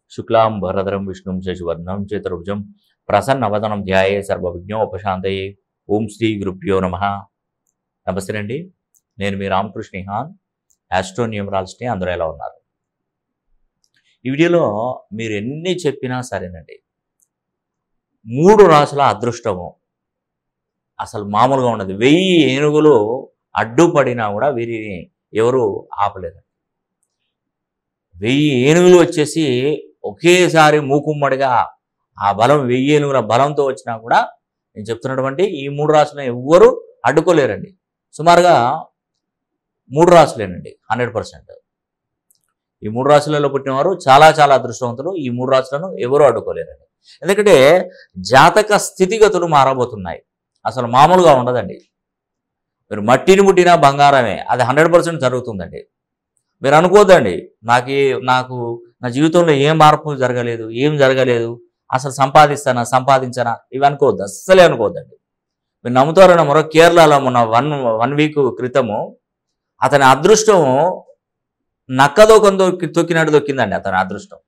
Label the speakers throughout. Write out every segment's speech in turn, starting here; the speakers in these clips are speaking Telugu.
Speaker 1: శుక్లాం భరధరం విష్ణుం శశివర్ణం చతుర్భుజం ప్రసన్నవదనం ధ్యాయే సర్వవిజ్ఞోపశాంతయే ఓం శ్రీ గురుభ్యో నమ నమస్తే అండి నేను మీ రామకృష్ణ హాన్ ఆస్ట్రో న్యూమరాలజిస్ట్ని అందరూ ఎలా ఉన్నారు ఈ వీడియోలో మీరు ఎన్ని చెప్పినా సరేనండి మూడు రాసుల అదృష్టము అసలు మామూలుగా ఉండదు వెయ్యి ఏనుగులు అడ్డుపడినా కూడా వీరిని ఎవరు ఆపలేరు వెయ్యి ఏనుగులు వచ్చేసి ఒకేసారి మూకుమ్మడిగా ఆ బలం వెయ్యి ఏనుగుల బలంతో వచ్చినా కూడా నేను చెప్తున్నటువంటి ఈ మూడు రాసులను ఎవ్వరూ అడ్డుకోలేరండి సుమారుగా మూడు రాసులేనండి హండ్రెడ్ పర్సెంట్ ఈ మూడు రాశులలో పుట్టినవారు చాలా చాలా అదృష్టవంతులు ఈ మూడు రాశులను ఎవరూ అడ్డుకోలేరండి ఎందుకంటే జాతక స్థితిగతులు మారబోతున్నాయి అసలు మామూలుగా ఉండదండి మీరు మట్టిని ముట్టినా బంగారమే అది హండ్రెడ్ పర్సెంట్ జరుగుతుందండి మీరు అనుకోద్దండి నాకు ఏ- నాకు నా జీవితంలో ఏం మార్పు జరగలేదు ఏం జరగలేదు అసలు సంపాదిస్తానా సంపాదించానా ఇవి అనుకోవద్దు అస్సలే అనుకోవద్దండి మీరు నమ్ముతారన్న మరో కేరళలో మొన్న వన్ వన్ వీక్ క్రితము అతని అదృష్టం నక్కదోకం దొక్కి తొక్కినట్టు దొక్కిందండి అతని అదృష్టం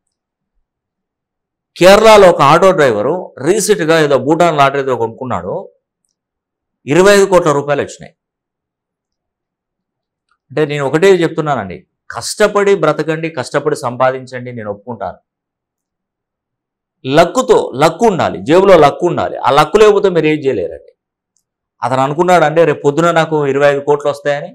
Speaker 1: కేరళలో ఒక ఆటో డ్రైవరు రీసెంట్గా ఏదో భూటాన్ లాటరీ ఏదో కొనుక్కున్నాడు ఇరవై ఐదు కోట్ల రూపాయలు వచ్చినాయి అంటే నేను ఒకటే చెప్తున్నానండి కష్టపడి బ్రతకండి కష్టపడి సంపాదించండి నేను ఒప్పుకుంటాను లక్కుతో లక్కు ఉండాలి జేబులో లక్కు ఉండాలి ఆ లక్కు లేకపోతే మీరు ఏం చేయలేరండి అతను అనుకున్నాడు అంటే రేపు పొద్దున నాకు ఇరవై ఐదు కోట్లు వస్తాయని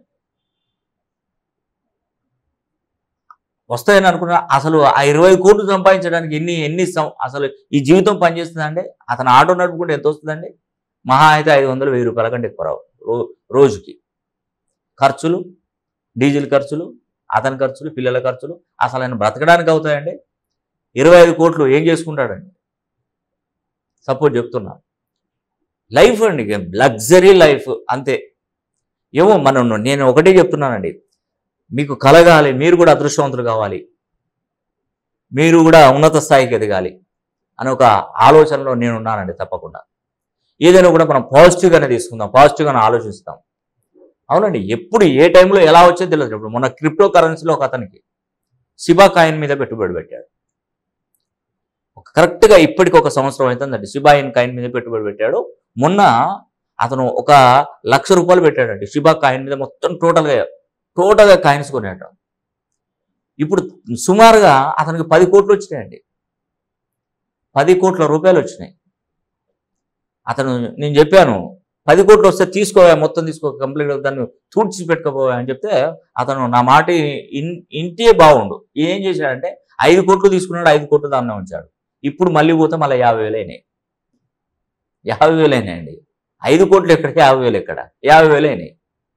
Speaker 1: వస్తాయని అనుకున్నా అసలు ఆ ఇరవై ఐదు కోట్లు సంపాదించడానికి ఎన్ని ఎన్ని సం- అసలు ఈ జీవితం పనిచేస్తుందండి అతను ఆటో నడుపుకుంటే ఎంత వస్తుందండి మహా అయితే ఐదు వందలు వెయ్యి రూపాయల కంటే ఎక్కువ రావు రో రోజుకి ఖర్చులు డీజిల్ ఖర్చులు అతని ఖర్చులు పిల్లల ఖర్చులు అసలు ఆయన బ్రతకడానికి అవుతాయండి ఇరవై ఐదు కోట్లు ఏం చేసుకుంటాడండి సపోజ్ చెప్తున్నా లైఫ్ అండి లగ్జరీ లైఫ్ అంతే ఏమో మనం నేను ఒకటే చెప్తున్నానండి మీకు కలగాలి మీరు కూడా అదృష్టవంతులు కావాలి మీరు కూడా ఉన్నత స్థాయికి ఎదగాలి అని ఒక ఆలోచనలో నేను ఉన్నానండి తప్పకుండా ఏదైనా కూడా మనం పాజిటివ్గానే తీసుకుందాం పాజిటివ్గానే ఆలోచిస్తాం అవునండి ఎప్పుడు ఏ టైంలో ఎలా వచ్చేది తెలియదు ఇప్పుడు మొన్న క్రిప్టో కరెన్సీలో ఒక అతనికి శిబా కాయిన్ మీద పెట్టుబడి పెట్టాడు ఒక కరెక్ట్గా ఇప్పటికి ఒక సంవత్సరం అవుతుందండి శిబాయిన్ కాయిన్ మీద పెట్టుబడి పెట్టాడు మొన్న అతను ఒక లక్ష రూపాయలు పెట్టాడండి శిబా కాయిన్ మీద మొత్తం టోటల్గా టోటల్గా కాయిన్స్ కొనేట ఇప్పుడు సుమారుగా అతనికి పది కోట్లు వచ్చినాయండి పది కోట్ల రూపాయలు వచ్చినాయి అతను నేను చెప్పాను పది కోట్లు వస్తే తీసుకోవా మొత్తం తీసుకో కంప్లీట్ దాన్ని తూడ్చి పెట్టుకోపోవా అని చెప్తే అతను నా మాట ఇన్ ఇంటే బాగుండు ఏం చేశాడంటే ఐదు కోట్లు తీసుకున్నాడు ఐదు కోట్లు దాన్నే ఉంచాడు ఇప్పుడు మళ్ళీ పోతే మళ్ళీ యాభై వేలు అయినాయి యాభై వేలు అయినాయండి ఐదు కోట్లు ఎక్కడ యాభై వేలు ఎక్కడ యాభై వేలు అయినాయి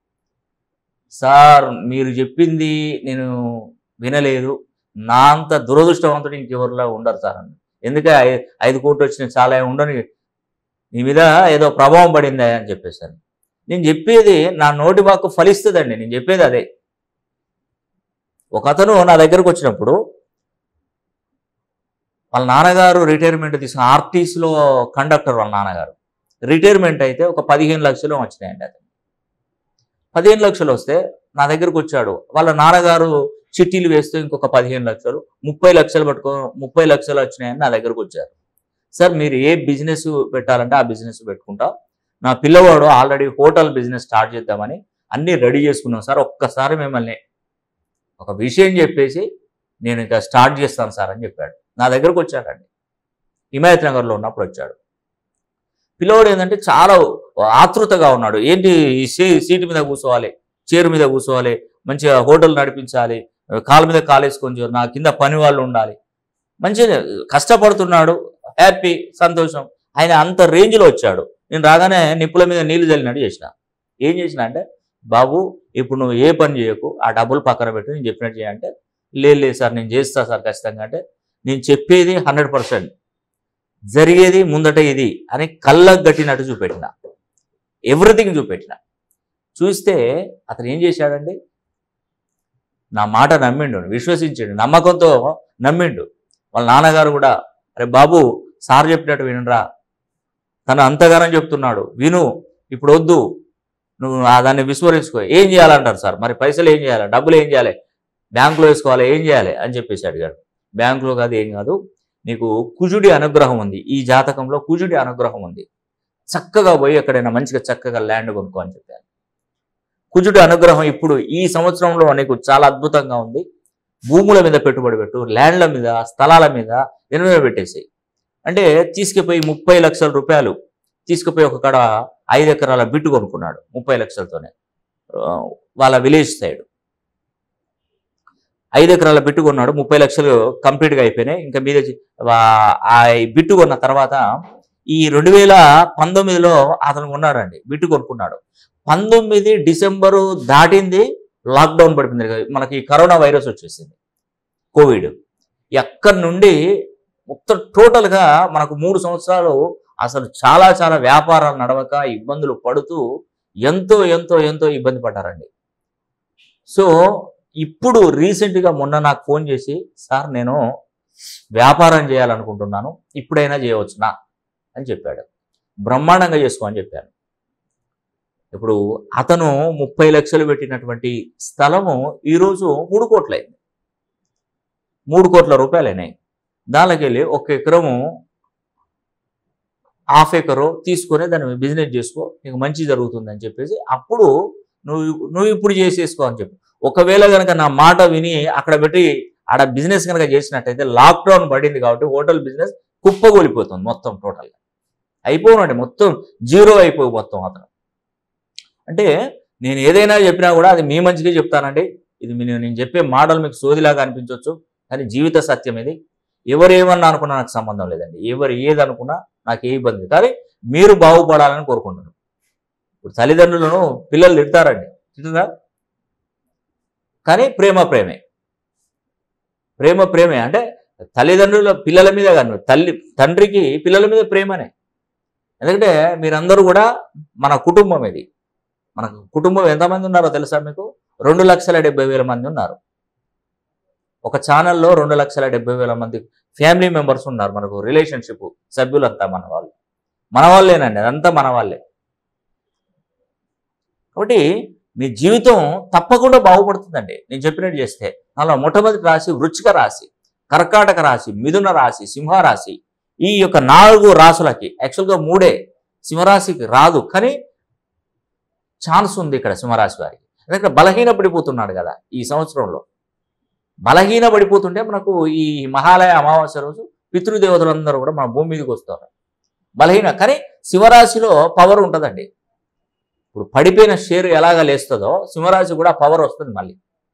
Speaker 1: సార్ మీరు చెప్పింది నేను వినలేదు నా అంత దురదృష్టవంతుడు ఇంకెవరిలో ఉండరు సార్ అని ఎందుకే ఐ- ఐదు కోట్లు వచ్చిన చాలా ఉండని నీ మీద ఏదో ప్రభావం పడిందా అని చెప్పేసాను నేను చెప్పేది నా నోటి వాక్కు ఫలిస్తుందండి నేను చెప్పేది అదే ఒక అతను నా దగ్గరకు వచ్చినప్పుడు వాళ్ళ నాన్నగారు రిటైర్మెంట్ తీసుకున్న ఆర్టీసీలో కండక్టర్ వాళ్ళ నాన్నగారు రిటైర్మెంట్ అయితే ఒక పదిహేను లక్షలు వచ్చినాయండి అతను పదిహేను లక్షలు వస్తే నా దగ్గరకు వచ్చాడు వాళ్ళ నాన్నగారు చిట్టీలు వేస్తే ఇంకొక పదిహేను లక్షలు ముప్పై లక్షలు పట్టుకో ముప్పై లక్షలు వచ్చినాయని నా దగ్గరకు వచ్చారు సార్ మీరు ఏ బిజినెస్ పెట్టాలంటే ఆ బిజినెస్ పెట్టుకుంటా నా పిల్లవాడు ఆల్రెడీ హోటల్ బిజినెస్ స్టార్ట్ చేద్దామని అన్నీ రెడీ చేసుకున్నాం సార్ ఒక్కసారి మిమ్మల్ని ఒక విషయం చెప్పేసి నేను ఇంకా స్టార్ట్ చేస్తాను సార్ అని చెప్పాడు నా దగ్గరకు వచ్చాడండి హిమాయత్ నగర్లో ఉన్నప్పుడు వచ్చాడు పిల్లవాడు ఏంటంటే చాలా ఆతృతగా ఉన్నాడు ఏంటి ఈ సీ- సీటు మీద కూర్చోవాలి చైర్ మీద కూర్చోవాలి మంచిగా హోటల్ నడిపించాలి కాలు మీద కాలేసుకొని చూ- నా కింద పని వాళ్ళు ఉండాలి మంచిగా కష్టపడుతున్నాడు హ్యాపీ సంతోషం ఆయన అంత రేంజ్లో వచ్చాడు నేను రాగానే నిప్పుల మీద నీళ్లు చల్లినట్టు చేసిన ఏం చేసిన అంటే బాబు ఇప్పుడు నువ్వు ఏ పని చేయకు ఆ డబ్బులు పక్కన పెట్టి నేను చెప్పినట్టు చేయంటే లేదు లేదు సార్ నేను చేస్తా సార్ ఖచ్చితంగా అంటే నేను చెప్పేది హండ్రెడ్ పర్సెంట్ జరిగేది ముందట ఇది అని కళ్ళకు గట్టినట్టు చూపెట్టిన ఎవ్రీథింగ్ చూపెట్టిన చూస్తే అతను ఏం చేశాడండి నా మాట నమ్మిండు విశ్వసించాడు నమ్మకంతో నమ్మిండు వాళ్ళ నాన్నగారు కూడా అరే బాబు సార్ చెప్పినట్టు వినరా తను అంతగానం చెప్తున్నాడు విను ఇప్పుడు వద్దు నువ్వు ఆ దాన్ని విస్మరించుకో ఏం చేయాలంటారు సార్ మరి పైసలు ఏం చేయాలి డబ్బులు ఏం చేయాలి బ్యాంకులో వేసుకోవాలి ఏం చేయాలి అని చెప్పేసి అడిగాడు బ్యాంకులో కాదు ఏం కాదు నీకు కుజుడి అనుగ్రహం ఉంది ఈ జాతకంలో కుజుడి అనుగ్రహం ఉంది చక్కగా పోయి ఎక్కడైనా మంచిగా చక్కగా ల్యాండ్ కొనుక్కో అని చెప్పాను కుజుడి అనుగ్రహం ఇప్పుడు ఈ సంవత్సరంలో నీకు చాలా అద్భుతంగా ఉంది భూముల మీద పెట్టుబడి పెట్టు ల్యాండ్ల మీద స్థలాల మీద ఎనిమిది పెట్టేసి అంటే తీసుకుపోయి ముప్పై లక్షల రూపాయలు తీసుకుపోయి ఒక కాడ ఐదు ఎకరాల బిట్టు కొనుక్కున్నాడు ముప్పై లక్షలతోనే ఆ, వాళ్ళ విలేజ్ సైడ్ ఐదు ఎకరాల బిట్టు కొన్నాడు ముప్పై లక్షలు కంప్లీట్గా అయిపోయినాయి ఇంకా మీద వా- ఆ బిట్టు కొన్న తర్వాత ఈ రెండు వేల పంతొమ్మిదిలో అతను కొన్నాడండి బిట్టు కొనుక్కున్నాడు పంతొమ్మిది డిసెంబరు దాటింది లాక్డౌన్ పడిపోయింది కదా, మనకి కరోనా వైరస్ వచ్చేసింది కోవిడ్ ఎక్కడి నుండి మొత్తం టోటల్గా మనకు మూడు సంవత్సరాలు అసలు చాలా చాలా వ్యాపారాలు నడవక ఇబ్బందులు పడుతూ ఎంతో ఎంతో ఎంతో ఇబ్బంది పడ్డారండి సో ఇప్పుడు రీసెంట్గా మొన్న నాకు ఫోన్ చేసి సార్ నేను వ్యాపారం చేయాలనుకుంటున్నాను ఇప్పుడైనా చేయవచ్చునా అని చెప్పాడు బ్రహ్మాండంగా చేసుకో అని చెప్పాను ఇప్పుడు అతను ముప్పై లక్షలు పెట్టినటువంటి స్థలము ఈరోజు మూడు కోట్లయింది మూడు కోట్ల రూపాయలైనాయి దానికి వెళ్ళి ఒక ఎకరము హాఫ్ ఎకరు తీసుకొని దాన్ని బిజినెస్ చేసుకో నీకు మంచి జరుగుతుంది అని చెప్పేసి అప్పుడు నువ్వు నువ్వు ఇప్పుడు చేసేసుకో అని చెప్పి ఒకవేళ కనుక నా మాట విని అక్కడ పెట్టి ఆడ బిజినెస్ కనుక చేసినట్టయితే లాక్డౌన్ పడింది కాబట్టి హోటల్ బిజినెస్ కుప్పగొలిపోతుంది మొత్తం టోటల్గా అయిపోనండి మొత్తం జీరో అయిపోయి మొత్తం అతను అంటే నేను ఏదైనా చెప్పినా కూడా అది మీ మంచిగా చెప్తానండి ఇది మీ- నేను చెప్పే మాటలు మీకు సోదిలాగా అనిపించవచ్చు కానీ జీవిత సత్యం ఇది ఎవరు ఏమన్నా అనుకున్నా నాకు సంబంధం లేదండి ఎవరు ఏది అనుకున్నా నాకు ఏ ఇబ్బంది లేదు. కానీ మీరు బాగుపడాలని కోరుకుంటున్నాను ఇప్పుడు తల్లిదండ్రులను పిల్లలు తిడతారండి తిట్టుదా కానీ ప్రేమ ప్రేమే ప్రేమ ప్రేమే అంటే తల్లిదండ్రుల పిల్లల మీద కాదు తల్లి తండ్రికి పిల్లల మీద ప్రేమనే ఎందుకంటే మీరందరూ కూడా మన కుటుంబం ఇది మన కుటుంబం ఎంతమంది ఉన్నారో తెలుసా మీకు రెండు లక్షల డెబ్బై వేల మంది ఉన్నారు ఒక ఛానల్లో రెండు లక్షల డెబ్బై వేల మంది ఫ్యామిలీ మెంబర్స్ ఉన్నారు మనకు రిలేషన్షిప్ సభ్యులంతా మన వాళ్ళు మన వాళ్ళేనండి అదంతా మన వాళ్ళే కాబట్టి మీ జీవితం తప్పకుండా బాగుపడుతుందండి నేను చెప్పినట్టు చేస్తే అలా మొట్టమొదటి రాశి వృచ్చిక రాశి కర్కాటక రాశి మిథున రాశి సింహ రాశి ఈ యొక్క నాలుగు రాసులకి యాక్చువల్గా మూడే సింహరాశికి రాదు కానీ ఛాన్స్ ఉంది ఇక్కడ సింహరాశి వారికి ఎందుకంటే బలహీన పడిపోతున్నాడు కదా ఈ సంవత్సరంలో బలహీన పడిపోతుంటే మనకు ఈ మహాలయ అమావాస్య రోజు పితృదేవతలందరూ కూడా మన భూమి మీదకి వస్తారు బలహీన కానీ శివరాశిలో పవర్ ఉంటుందండి ఇప్పుడు పడిపోయిన షేర్ ఎలాగ లేస్తుందో సింహరాశి కూడా పవర్ వస్తుంది మళ్ళీ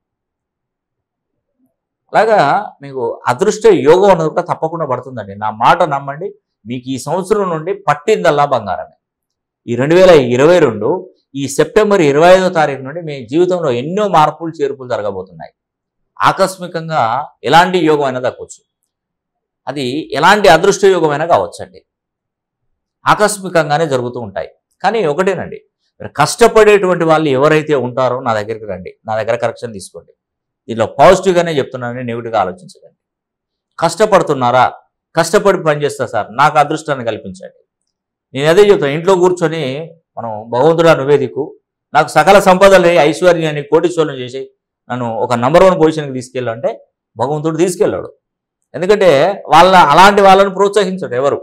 Speaker 1: అలాగా మీకు అదృష్ట యోగం అనేది కూడా తప్పకుండా పడుతుందండి నా మాట నమ్మండి మీకు ఈ సంవత్సరం నుండి పట్టిందల్లా బంగారమే ఈ రెండు వేల ఇరవై రెండు ఈ సెప్టెంబర్ ఇరవై ఐదో తారీఖు నుండి మీ జీవితంలో ఎన్నో మార్పులు చేర్పులు జరగబోతున్నాయి ఆకస్మికంగా ఎలాంటి యోగం అయినా దక్కొచ్చు అది ఎలాంటి అదృష్ట యోగమైనా కావచ్చండి ఆకస్మికంగానే జరుగుతూ ఉంటాయి కానీ ఒకటేనండి మీరు కష్టపడేటువంటి వాళ్ళు ఎవరైతే ఉంటారో నా దగ్గరికి రండి నా దగ్గర కరెక్షన్ తీసుకోండి దీనిలో పాజిటివ్గానే చెప్తున్నానని నెగిటివ్గా ఆలోచించకండి కష్టపడుతున్నారా కష్టపడి పనిచేస్తా సార్ నాకు అదృష్టాన్ని కల్పించండి నేను అదే చెప్తాను ఇంట్లో కూర్చొని మనం భగవంతుడా నువ్వే దిక్కు నాకు సకల సంపదలు ఐశ్వర్యాన్ని కోటీశ్వరులను చేసి నన్ను ఒక నంబర్ వన్ పొజిషన్కి తీసుకెళ్ళాలంటే భగవంతుడు తీసుకెళ్ళాడు ఎందుకంటే వాళ్ళ అలాంటి వాళ్ళని ప్రోత్సహించడు ఎవరు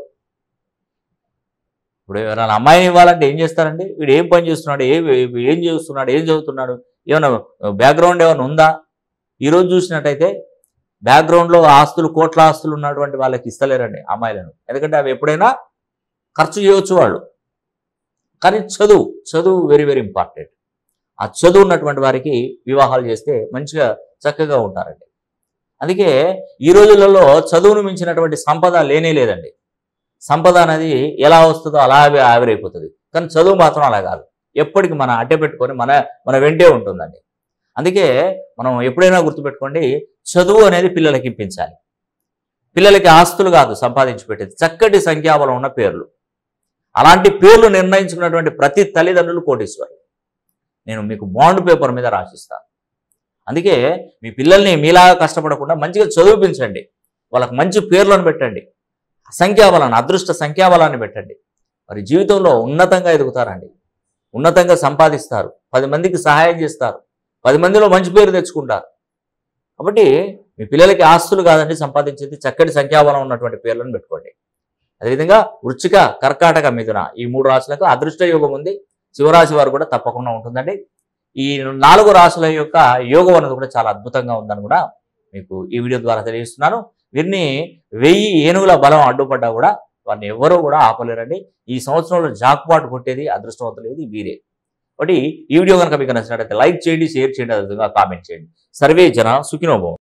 Speaker 1: ఇప్పుడు ఎవరైనా అమ్మాయిని ఇవ్వాలంటే ఏం చేస్తారండి వీడు ఏం పని చేస్తున్నాడు ఏ ఏం చేస్తున్నాడు ఏం చదువుతున్నాడు ఏమైనా బ్యాక్గ్రౌండ్ ఏమైనా ఉందా ఈరోజు చూసినట్టయితే బ్యాక్గ్రౌండ్లో ఆస్తులు కోట్ల ఆస్తులు ఉన్నటువంటి వాళ్ళకి ఇస్తలేరండి అమ్మాయిలను ఎందుకంటే అవి ఎప్పుడైనా ఖర్చు చేయవచ్చు వాళ్ళు కానీ చదువు చదువు వెరీ వెరీ ఇంపార్టెంట్ ఆ చదువు ఉన్నటువంటి వారికి వివాహాలు చేస్తే మంచిగా చక్కగా ఉంటారండి అందుకే ఈ రోజులలో చదువును మించినటువంటి సంపద లేనే లేదండి సంపద అనేది ఎలా వస్తుందో అలాగే ఆవిరైపోతుంది కానీ చదువు మాత్రం అలా కాదు ఎప్పటికి మన అడ్డ పెట్టుకొని మన మన వెంటే ఉంటుందండి అందుకే మనం ఎప్పుడైనా గుర్తుపెట్టుకోండి చదువు అనేది పిల్లలకి ఇప్పించాలి పిల్లలకి ఆస్తులు కాదు సంపాదించి పెట్టేది చక్కటి సంఖ్యాబలం ఉన్న పేర్లు అలాంటి పేర్లు నిర్ణయించుకున్నటువంటి ప్రతి తల్లిదండ్రులు కోటీశ్వరులు నేను మీకు బాండ్ పేపర్ మీద రాసిస్తాను అందుకే మీ పిల్లల్ని మీలాగా కష్టపడకుండా మంచిగా చదివించండి వాళ్ళకి మంచి పేర్లను పెట్టండి సంఖ్యాబలాన్ని అదృష్ట సంఖ్యాబలాన్ని పెట్టండి మరి జీవితంలో ఉన్నతంగా ఎదుగుతారండి ఉన్నతంగా సంపాదిస్తారు పది మందికి సహాయం చేస్తారు పది మందిలో మంచి పేరు తెచ్చుకుంటారు కాబట్టి మీ పిల్లలకి ఆస్తులు కాదండి సంపాదించేది చక్కటి సంఖ్యాబలం ఉన్నటువంటి పేర్లను పెట్టుకోండి అదేవిధంగా వృచ్చిక కర్కాటక మిథున ఈ మూడు రాశులకు అదృష్ట యోగం ఉంది శివరాశి వారు కూడా తప్పకుండా ఉంటుందండి ఈ నాలుగు రాశుల యొక్క యోగం అనేది కూడా చాలా అద్భుతంగా ఉందని కూడా మీకు ఈ వీడియో ద్వారా తెలియజేస్తున్నాను వీరిని వెయ్యి ఏనుగుల బలం అడ్డుపడ్డా కూడా వారిని ఎవరూ కూడా ఆపలేరండి ఈ సంవత్సరంలో జాక్పాట్ కొట్టేది అదృష్టవంతులు ఏది వీరే కాబట్టి ఈ వీడియో కనుక మీకు నచ్చినట్లయితే లైక్ చేయండి షేర్ చేయండి అదేవిధంగా కామెంట్ చేయండి సర్వే జన సుఖినోభవం